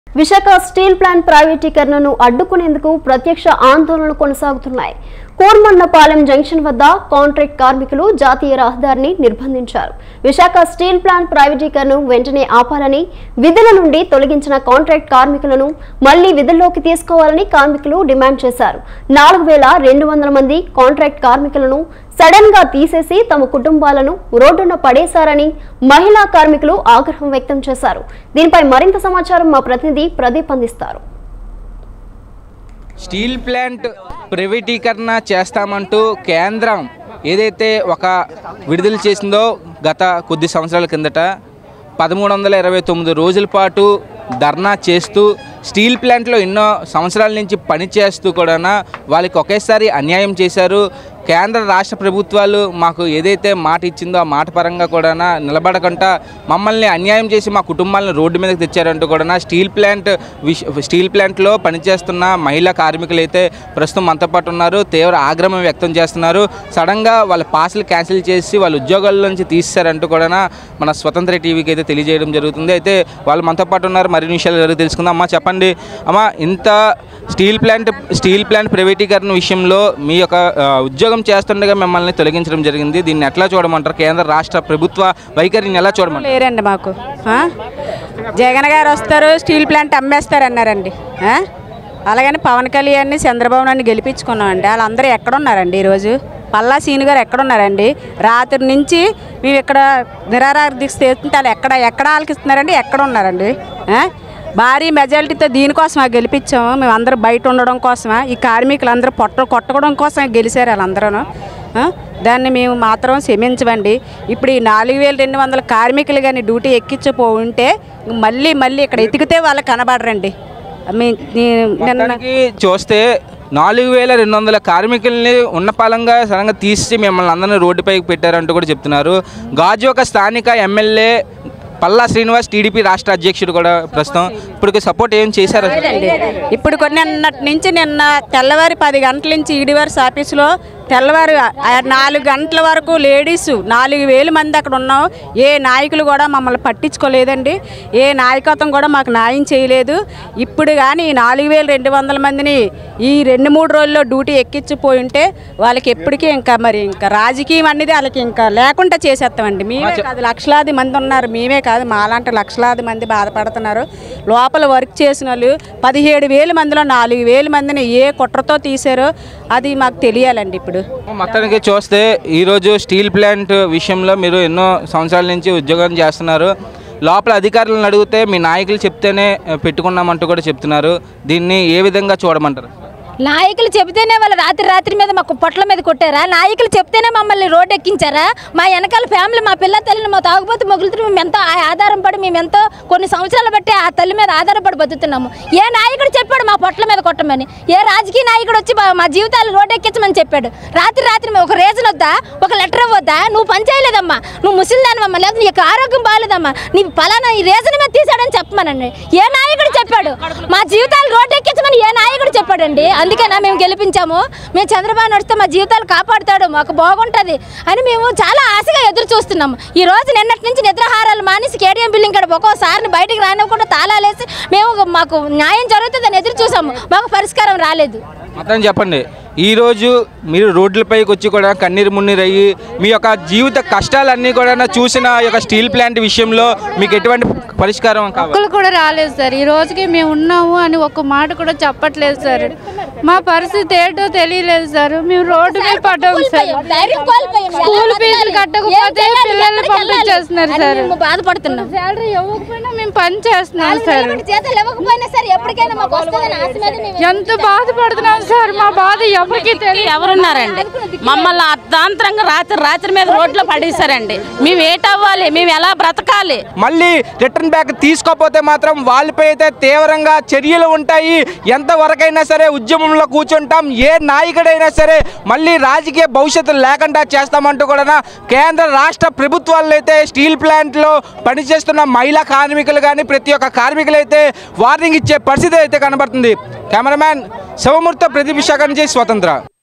Visakha steel plant ప్రైవేటీకరణను అడ్డుకునేందుకు ప్రత్యక్ష ఆందోళనలు కొనసాగుతున్నాయి కోర్మన్నపాలెం జంక్షన్ వద్ద కాంట్రాక్ట్ కార్మికులు జాతీయ రహదారిని నిర్బంధించారు విశాఖ స్టీల్ ప్లాంట్ ప్రైవేటీకరణను వెంటనే ఆపాలని విధుల నుండి తొలగించిన కాంట్రాక్ట్ కార్మికులను మళ్లీ విధుల్లోకి తీసుకోవాలని కార్మికులు డిమాండ్ చేశారు నాలుగు వేల రెండు వందల మంది కాంట్రాక్ట్ కార్మికులను సడన్ గా తీసేసి తమ కుటుంబాలను రోడ్డున పడేశారని మహిళా కార్మికులు ఆగ్రహం వ్యక్తం చేశారు దీనిపై మరింత సమాచారం మా ప్రతినిధి ప్రదీప్ అందిస్తారు స్టీల్ ప్లాంట్ ప్రైవేటీకరణ చేస్తామంటూ కేంద్రం ఏదైతే ఒక విడుదల చేసిందో గత కొద్ది సంవత్సరాల కిందట పదమూడు వందల ఇరవై తొమ్మిది రోజుల పాటు ధర్నా చేస్తూ స్టీల్ ప్లాంట్లో ఎన్నో సంవత్సరాల నుంచి పని చేస్తూ కూడా వాళ్ళకి ఒకేసారి అన్యాయం చేశారు కేంద్ర రాష్ట్ర ప్రభుత్వాలు మాకు ఏదైతే మాట ఇచ్చిందో ఆ మాట పరంగా కూడా నిలబడకుండా మమ్మల్ని అన్యాయం చేసి మా కుటుంబాలను రోడ్డు మీదకి తెచ్చారంటూ కూడా స్టీల్ ప్లాంట్ విష స్టీల్ ప్లాంట్లో పనిచేస్తున్న మహిళా కార్మికులు అయితే ప్రస్తుతం మనతో పాటు ఉన్నారు తీవ్ర ఆగ్రహం వ్యక్తం చేస్తున్నారు సడన్గా వాళ్ళ పాసులు క్యాన్సిల్ చేసి వాళ్ళ ఉద్యోగాల నుంచి తీసేశారంటూ కూడా మన స్వతంత్ర టీవీకి అయితే తెలియజేయడం జరుగుతుంది అయితే వాళ్ళు మనతో పాటు ఉన్నారు మరిన్ని విషయాలు ఎవరు తెలుసుకుందాం అమ్మా చెప్పండి అమ్మా ఇంత స్టీల్ ప్లాంట్ స్టీల్ ప్లాంట్ ప్రైవేటీకరణ విషయంలో మీ యొక్క ఆ, ఉద్యోగం చేస్తుండగా మిమ్మల్ని తొలగించడం జరిగింది దీన్ని ఎట్లా చూడమంటారు కేంద్ర రాష్ట్ర ప్రభుత్వ వైఖరిని ఎలా చూడమంటారు లేరండి మాకు ఆ? జగన్ గారు వస్తారు స్టీల్ ప్లాంట్ అమ్మేస్తారు అన్నారండి ఆ? అలాగని పవన్ కళ్యాణ్ని చంద్రబాబు నాయుడు గెలిపించుకున్నామండి వాళ్ళందరూ ఎక్కడున్నారండి ఈరోజు పల్లా సీను గారు ఎక్కడున్నారండి రాత్రి నుంచి మేము ఇక్కడ నిరాహార దీక్ష చేస్తుంటే వాళ్ళు ఎక్కడ ఎక్కడ ఆలకిస్తున్నారండి ఎక్కడ ఉన్నారండి ఆ? భారీ మెజారిటీతో దీనికోసమా గెలిపించాము మేము అందరూ బయట ఉండడం కోసమా ఈ కార్మికులు అందరూ పొట్ట కొట్టడం కోసం గెలిచారు వాళ్ళందరూ ఆ? దాన్ని మేము మాత్రం క్షమించమండి ఇప్పుడు ఈ నాలుగు వేల రెండు వందల కార్మికులు కానీ డ్యూటీ ఎక్కించపో ఉంటే మళ్ళీ మళ్ళీ ఇక్కడ ఎతికితే వాళ్ళు కనబడరండి మీ నీ- నిన్న మొత్తానికి చూస్తే నాలుగు వేల రెండు వందల కార్మికుల్ని ఉన్న పాలంగా సడన్గా తీసి మిమ్మల్ని అందరినీ రోడ్డుపైకి పెట్టారంటూ కూడా చెప్తున్నారు గాజు ఒక స్థానిక ఎమ్మెల్యే పల్లా శ్రీనివాస్ టీడీపీ రాష్ట్ర అధ్యక్షుడు కూడా ప్రస్తుతం ఇప్పుడు సపోర్ట్ ఏం చేశారు అసలు? ఇప్పుడు కొన్ని నిన్నటి నుంచి నిన్న తెల్లవారి పది గంటల నుంచి ఈడివర్స్ ఆఫీసులో తెల్లవారు ఆ నాలుగు గంటల వరకు లేడీస్ నాలుగు వేల మంది అక్కడ ఉన్నాం ఏ నాయకులు కూడా మమ్మల్ని పట్టించుకోలేదండి ఏ నాయకత్వం కూడా మాకు న్యాయం చేయలేదు ఇప్పుడు కానీ ఈ నాలుగు వేల రెండు వందల మందిని ఈ రెండు మూడు రోజుల్లో డ్యూటీ ఎక్కించిపోయి ఉంటే వాళ్ళకి ఎప్పటికీ ఇంకా మరి ఇంకా రాజకీయం అనేది వాళ్ళకి ఇంకా లేకుండా చేసేస్తామండి మేమే కాదు లక్షలాది మంది ఉన్నారు మేమే కాదు మాలాంటి లక్షలాది మంది బాధపడుతున్నారు లోపల వర్క్ చేసిన వాళ్ళు పదిహేడు వేల మందిలో నాలుగు వేల మందిని ఏ కుట్రతో తీశారో అది మాకు తెలియాలండి ఇప్పుడు మొత్తానికి చూస్తే ఈరోజు స్టీల్ ప్లాంట్ విషయంలో మీరు ఎన్నో సంవత్సరాల నుంచి ఉద్యోగం చేస్తున్నారు లోపల అధికారులను అడిగితే మీ నాయకులు చెప్తేనే ఆ, పెట్టుకున్నామంటూ కూడా చెప్తున్నారు దీన్ని ఏ విధంగా చూడమంటారు నాయకులు చెబితేనే వాళ్ళ రాత్రి రాత్రి మీద మాకు పొట్ల మీద కొట్టారా నాయకులు చెప్తేనే మమ్మల్ని రోడ్డు ఎక్కించారా మా వెనకాల ఫ్యామిలీ మా పిల్ల తల్లిని మా తాగుబోతు మొగులుతూ మేము ఎంతో ఆ ఆధారం పడి మేము ఎంతో కొన్ని సంవత్సరాలు బట్టి ఆ తల్లి మీద ఆధారపడి బతుకుతున్నాము ఏ నాయకుడు చెప్పాడు మా పొట్ల మీద కొట్టమని ఏ రాజకీయ నాయకుడు వచ్చి మా- మా జీవితాలు రోడ్డు ఎక్కించమని చెప్పాడు రాత్రి రాత్రి ఒక రీజన్ వద్దా ఒక లెటర్ వద్దా నువ్వు పని చేయలేదమ్మా నువ్వు ముసలిదానివమ్మా లేదా నీకు ఆరోగ్యం బాగాలేదమ్మా నీ పలానా ఈ రీజన్ మీద తీసాడని చెప్పమనండి ఏ నాయకుడు చెప్పాడు మా జీవితాలు రోడ్డు ఎక్కించమని ఏ నాయకుడు చెప్పాడండి అందుకేనా మేము గెలిపించాము మేము చంద్రబాబు నడిస్తే మా జీవితాలు కాపాడుతాడు మాకు బాగుంటుంది అని మేము చాలా ఆశగా ఎదురు చూస్తున్నాము ఈ రోజు నిన్నటి నుంచి నిద్రాహారాలు మానేసి కేటీఎం బిల్డింగ్ కాడ ఒక్కోసారిని బయటికి రానివ్వకుండా తాళాలేసి మేము మాకు న్యాయం జరుగుతుందని ఎదురు చూసాము మాకు పరిష్కారం రాలేదు మొత్తం చెప్పండి ఈరోజు మీరు రోడ్లపైకి వచ్చి కూడా కన్నీరు మున్నీరు అయ్యి మీ యొక్క జీవిత కష్టాలన్నీ కూడా చూసిన ఈ యొక్క స్టీల్ ప్లాంట్ విషయంలో మీకు ఎటువంటి పరిష్కారం కావాలి ఒక్కరు కూడా రాలేదు సార్ ఈ రోజుకి మేము ఉన్నాము అని ఒక్క మాట కూడా చెప్పట్లేదు సార్ మా పరిస్థితి ఏంటో తెలియలేదు సార్ మేము రోడ్డు మీద పడ్డాం సార్ ధైర్యం కోల్పోయాం. ఎలా స్కూల్ బతకాలి? ఫీజులు కట్టకపోతే ఏం చేయాలి? పిల్లల్ని ఎక్కడికి వెళ్ళాలి? పంపించేస్తున్నారు అని సార్. మేము బాధపడుతున్నాం శాలరీ ఇవ్వకపోయినా మేము పని చేస్తున్నాం సార్ నాలుగు జీతాలు ఇవ్వకపోయినా సరే ఎప్పటికైనా మాకు వస్తుందని ఆశ మీద మేము ఎంత బాధపడుతున్నాం సార్ మా బాధ ఎవరికి తెలియదు ఎవరున్నారండి మమ్మల్ని అర్ధాంతరంగా రాత్రి రాత్రి మీద రోడ్లో పడేశారండి మేము ఏటవ్వాలి మేము ఎలా బ్రతకాలి మళ్ళీ రిటర్న్ బ్యాక్ తీసుకోకపోతే మాత్రం వాళ్ళపై అయితే తీవ్రంగా చర్యలు ఉంటాయి ఎంతవరకైనా సరే ఉద్యమంలో కూర్చుంటాం ఏ నాయకుడైనా సరే మళ్ళీ రాజకీయ భవిష్యత్తు లేకుండా చేస్తామంటూ కూడా కేంద్ర రాష్ట్ర ప్రభుత్వాలు అయితే స్టీల్ ప్లాంట్లో పనిచేస్తున్న మహిళా కార్మికులు కానీ ప్రతి ఒక్క కార్మికులు అయితే వార్నింగ్ ఇచ్చే పరిస్థితి అయితే కనబడుతుంది కెమెరామ్యాన్ శివమూర్తి ప్రతిభిషాక నుంచి స్వతంత్ర